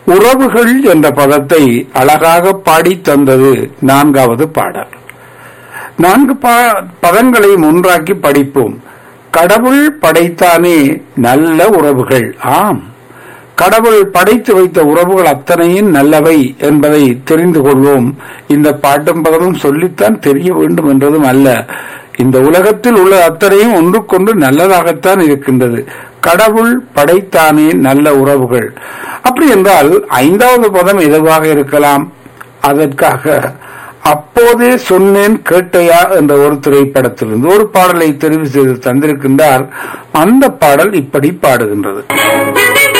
உறவுகள் என்ற பதத்தை அழகாக பாடித் தந்தது நான்காவது பாடல் நான்கு பா- பதங்களையும் ஒன்றாக்கி படிப்போம் கடவுள் படைத்தானே நல்ல உறவுகள் ஆம் கடவுள் படைத்து வைத்த உறவுகள் அத்தனையும் நல்லவை என்பதை தெரிந்து கொள்வோம் இந்த பாட்டும் பதமும் சொல்லித்தான் தெரிய வேண்டும் என்றதும் அல்ல இந்த உலகத்தில் உள்ள அத்தனையும் ஒன்றுக்கொன்று நல்லதாகத்தான் இருக்கின்றது கடவுள் படைத்தானே நல்ல உறவுகள் அப்படி என்றால் ஐந்தாவது பதம் எதுவாக இருக்கலாம் அதற்காக அப்போதே சொன்னேன் கேட்டையா என்ற ஒரு திரைப்படத்திலிருந்து ஒரு பாடலை தெரிவு செய்து தந்திருக்கின்றார் அந்த பாடல் இப்படி பாடுகின்றது